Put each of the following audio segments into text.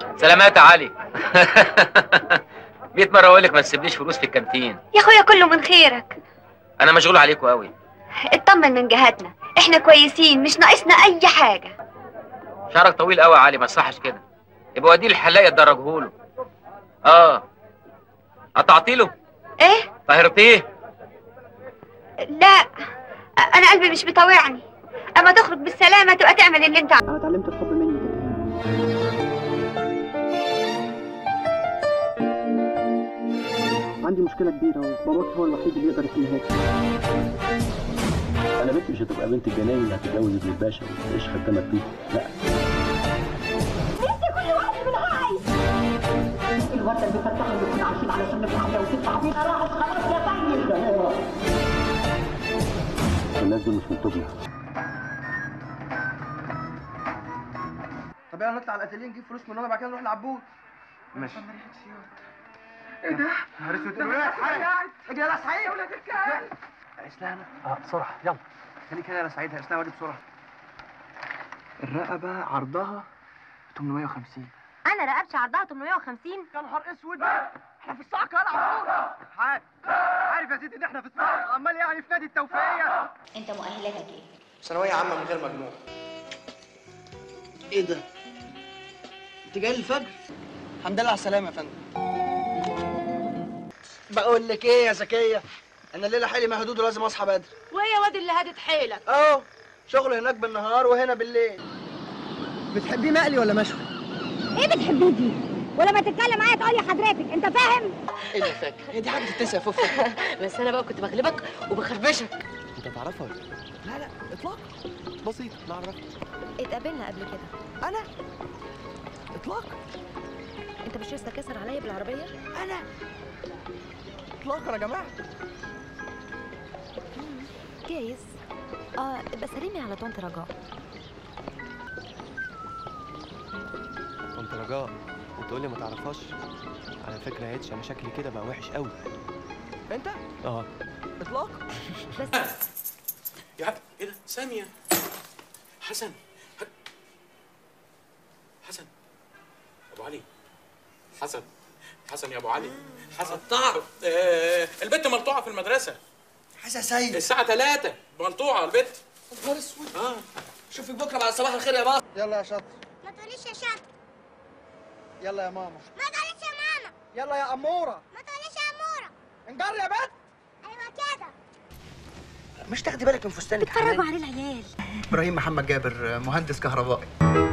سلامات يا علي 100 مره اقول لك ما تسيبليش فلوس في الكانتين يا اخويا كله من خيرك انا مشغول عليكم قوي اطمن من جهتنا احنا كويسين مش ناقصنا اي حاجه شعرك طويل قوي يا علي ما يصحش كده يبقى وديه الحلاق يتدرجه له اه قطعتي له ايه طهرتيه لا انا قلبي مش بيطوعني اما تخرج بالسلامه تبقى تعمل اللي انت عايزه انا اتعلمت الحب مني عندي مشكلة كبيرة وباباك هو الوحيد اللي يقدر يحلها لي انا بنتي مش هتبقى بنت الجناوي اللي هتتجوز ابن الباشا وتعيش خدامه فيه لا الورده اللي فتحها اللي كنا عايشين علشان نفرح بيها وتدفع بينا راحت خلاص يا سيد الناس دول مش من طبنا طب يلا نطلع الاتيليه نجيب فلوس من هنا بعد كده نروح لعبود ماشي ايه ده؟ نهار اسود اجري يا سعيد يا ولاد الكلب اسلام اه بسرعه يلا خليك هنا يا سعيد اسلام ودي بسرعه الرقبه عرضها 850 انا رقبتي عرضها 850 يا نهار اسود احنا في الصعقه يا عبود عارف عارف يا سيدي ان احنا في الصعقه امال يعني في نادي التوفيقيه انت مؤهلاتك ايه؟ ثانويه عامه من غير مجموع ايه ده؟ انت جاي الفجر؟ الحمد لله على السلامه يا فندم بقول لك ايه يا زكيه انا الليله حيلي مهدود ولازم اصحى بدري وهي واد اللي هدت حيلك اهو شغل هناك بالنهار وهنا بالليل بتحبيه مقلي ولا مشوي؟ ايه بتحبيه دي ولما تتكلم معايا تقول لي حضرتك انت فاهم ايه اللي فاكر؟ هي دي حاجه تتنسى يا فوفا بس انا بقى كنت بغلبك وبخربشك انت تعرفها ولا لا لا اطلاق بسيط نعرف اتقابلنا قبل كده انا اطلاق انت مش لسه كسر عليا بالعربيه انا اطلاق يا جماعه جايز اه بس سلمي على طنط رجاء كنت رجاء وتقول لي ما تعرفهاش على فكره يا اتش انا شكلي كده بقى وحش قوي انت اه اطلاق يا عبد ايه ده ثانية حسن ح- حسن ابو علي حسن حسن يا ابو علي حسن طاع آه البت ملطوعة في المدرسة حسن سيد الساعة 3 ملطوعة البت نهار اسود اه شوفك بكره بعد صباح الخير يا باص يلا يا شاطر ما تقوليش يا شاطر يلا يا ماما ما تقوليش يا ماما يلا يا اموره ما تقوليش يا اموره انجر يا بنت ايوه كده مش تاخدي بالك من فستانك اتفرجوا عليه العيال ابراهيم محمد جابر مهندس كهربائي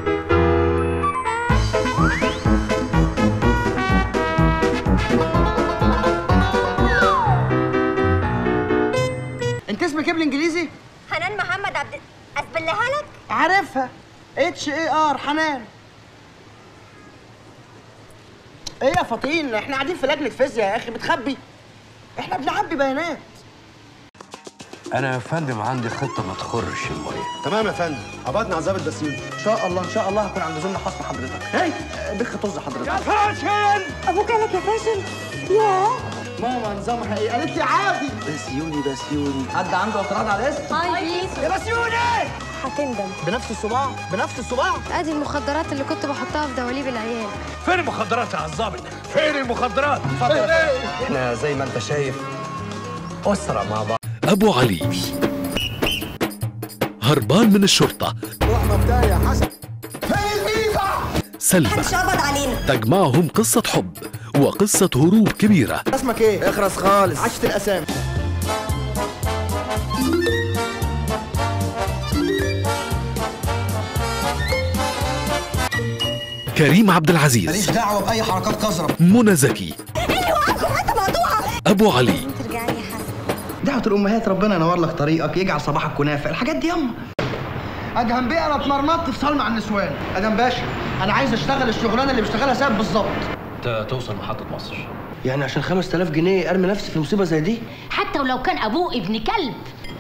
انت اسمك ايه بالانجليزي حنان محمد عبد اسبلها لك عارفها اتش اي ار حنان ايه يا فطين احنا قاعدين في لجنه فيزياء يا اخي بتخبي احنا بنعبي بيانات انا يا فندم عندي خطه ما تخرش الميه تمام يا فندم قبضنا على ظابط بسيون ان شاء الله ان شاء الله هكون عند زمن حصن حضرتك هاي بخ طز حضرتك فاشل ابوك قالك يا فاشل ياه ماما نظامها ايه قالت لي عادي بسيوني بسيوني حد عنده اعتراض على الاسم هاي بليز يا بسيوني هتندم بنفس الصباع بنفس الصباع ادي المخدرات اللي كنت بحطها في دواليب العيال فين المخدرات يا عالظابط فين المخدرات احنا زي ما انت شايف اسره مع بعض أبو علي هربان من الشرطة روح مفتاح يا حسن سلمى شبط علينا تجمعهم قصة حب وقصة هروب كبيرة اسمك ايه اخرس خالص عشت الاسامي كريم عبد العزيز ماليش دعوه باي حركات قذره منى زكي اللي وقعكم حته مقطوعه أبو علي ترجعني يا حسن دعوة الأمهات ربنا ينور لك طريقك يجعل صباحك كنافة الحاجات دي ياما أدهم بيه أنا اتمرمطت في صالة مع النسوان أدهم باشا أنا عايز أشتغل الشغلانة اللي بيشتغلها ساب بالظبط انت توصل محطه مصر يعني عشان 5000 جنيه أرمي نفسي في مصيبة زي دي حتى ولو كان ابوه ابن كلب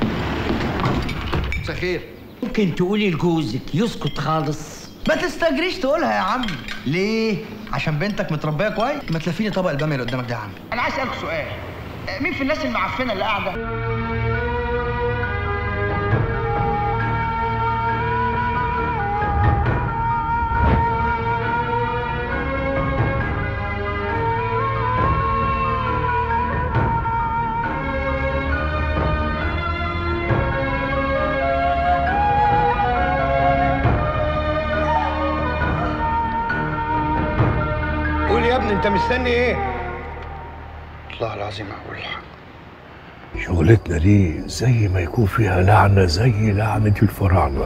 مساء خير ممكن تقولي لجوزك يسكت خالص ما تستجريش تقولها يا عم ليه؟ عشان بنتك متربية كويس؟ ما تلفيني طبق البامية اللي قدامك ده يا عم أنا عايز أسألك سؤال آه، مين في الناس المعفنة اللي قاعدة؟ يا ابني انت مستني ايه والله العظيم هقول الحق شغلتنا دي زي ما يكون فيها لعنة زي لعنة الفراعنة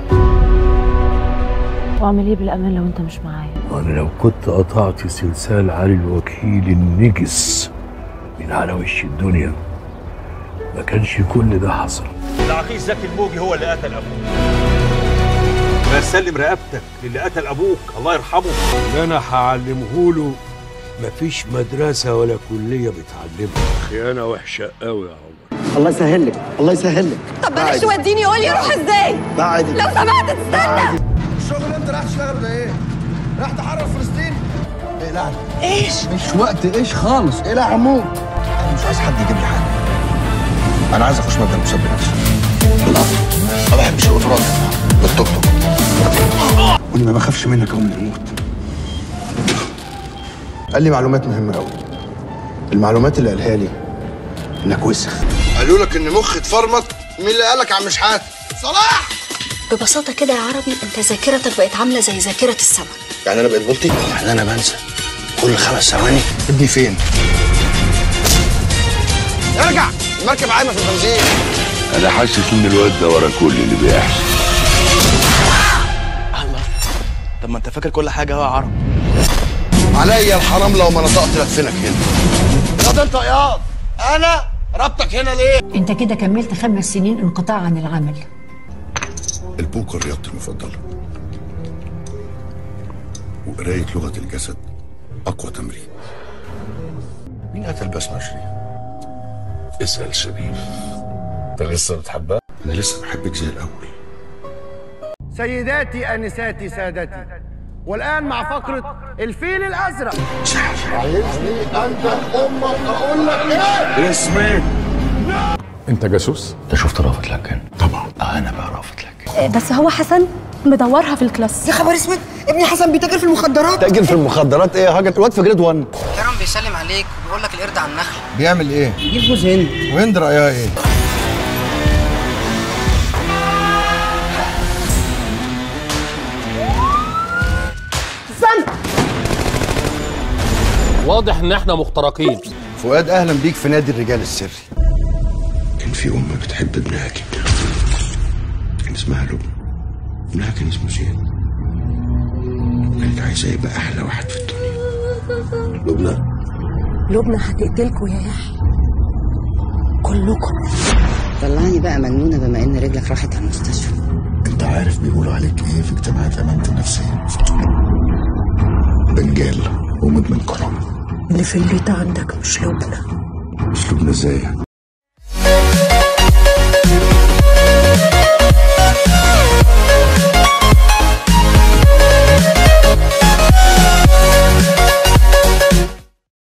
واعمل ايه بالامان لو انت مش معايا وأنا لو كنت قطعت سلسال علي الوكيل النجس من على وش الدنيا ما كانش كل ده حصل العقيد زكي الموجي هو اللي قتل ابوك بس سلم رقبتك للي قتل ابوك الله يرحمه اللي أنا هعلمه له مفيش مدرسة ولا كلية بتعلمها خيانة وحشة قوي يا عمر الله يسهل لك الله يسهل لك طب بلاش توديني يقول لي روح ازاي بعد لو سمحت تستنى الشغل اللي انت رايح تشتغله ده ايه رايح تحرر فلسطين ايه لا ايش مش وقت ايش خالص ايه لا يا عمو انا مش عايز حد يجيب لي حاجه انا عايز اخش مبدا المسابقه نفسه بالقطر ما بحبش القطارات بالتوك توك وانا ما بخافش منك اول ما اموت قال لي معلومات مهمه قوي المعلومات اللي قالها لي انك وسخ قالوا لك ان مخي اتفرمط مين اللي قالك يا عم شحات صلاح ببساطة كده يا عربي انت ذاكرتك بقت عاملة زي ذاكرة السمك يعني انا بقيت بلطي يعني انا بنسى كل خمس ثواني ابني فين ارجع المركب عايمه في البنزين أنا حاسس إن الواد ده ورا كل اللي بيحصل طب ما انت فاكر كل حاجه اهو يا عرب عليا الحرام لو ما نطقت لفينك هنا يا ده انت ياض انا ربطك هنا ليه انت كده كملت خمس سنين انقطاع عن العمل البوكر رياضتي المفضلة وقراية لغة الجسد أقوى تمرين مين قتل بسمة شريف؟ اسأل شريف أنت لسه بتحبها؟ أنا لسه بحبك زي الأول سيداتي انساتي سادتي والان مع فقره الفيل الازرق عايزني انت امك اقول لك ايه اسمي انت جاسوس؟ انت شفت رافت لكن طبعا انا بقى رافت لك بس هو حسن مدورها في الكلاس يا خبر اسود ابني حسن بيتاجر في المخدرات تاجر في المخدرات ايه يا حاجه الواد في جريد 1 كرم بيسلم عليك وبيقول لك القرد على النخل بيعمل ايه يجيب جوز هند وهند رايها ايه استنى واضح ان احنا مخترقين فؤاد اهلا بيك في نادي الرجال السري كان في أم بتحب ابنها كده كان اسمها لبنى ابنها كان اسمه زياد كانت عايزة يبقى أحلى واحد في الدنيا لبنى لبنى هتقتلكوا يا يحيى كلكم طلعني بقى مجنونه بما ان رجلك راحت على المستشفى أنت عارف بيقولوا عليك إيه في اجتماعات أمانة النفسية بنجال ومدمن كرامة اللي في البيت عندك مش لبنى مش لبنى إزاي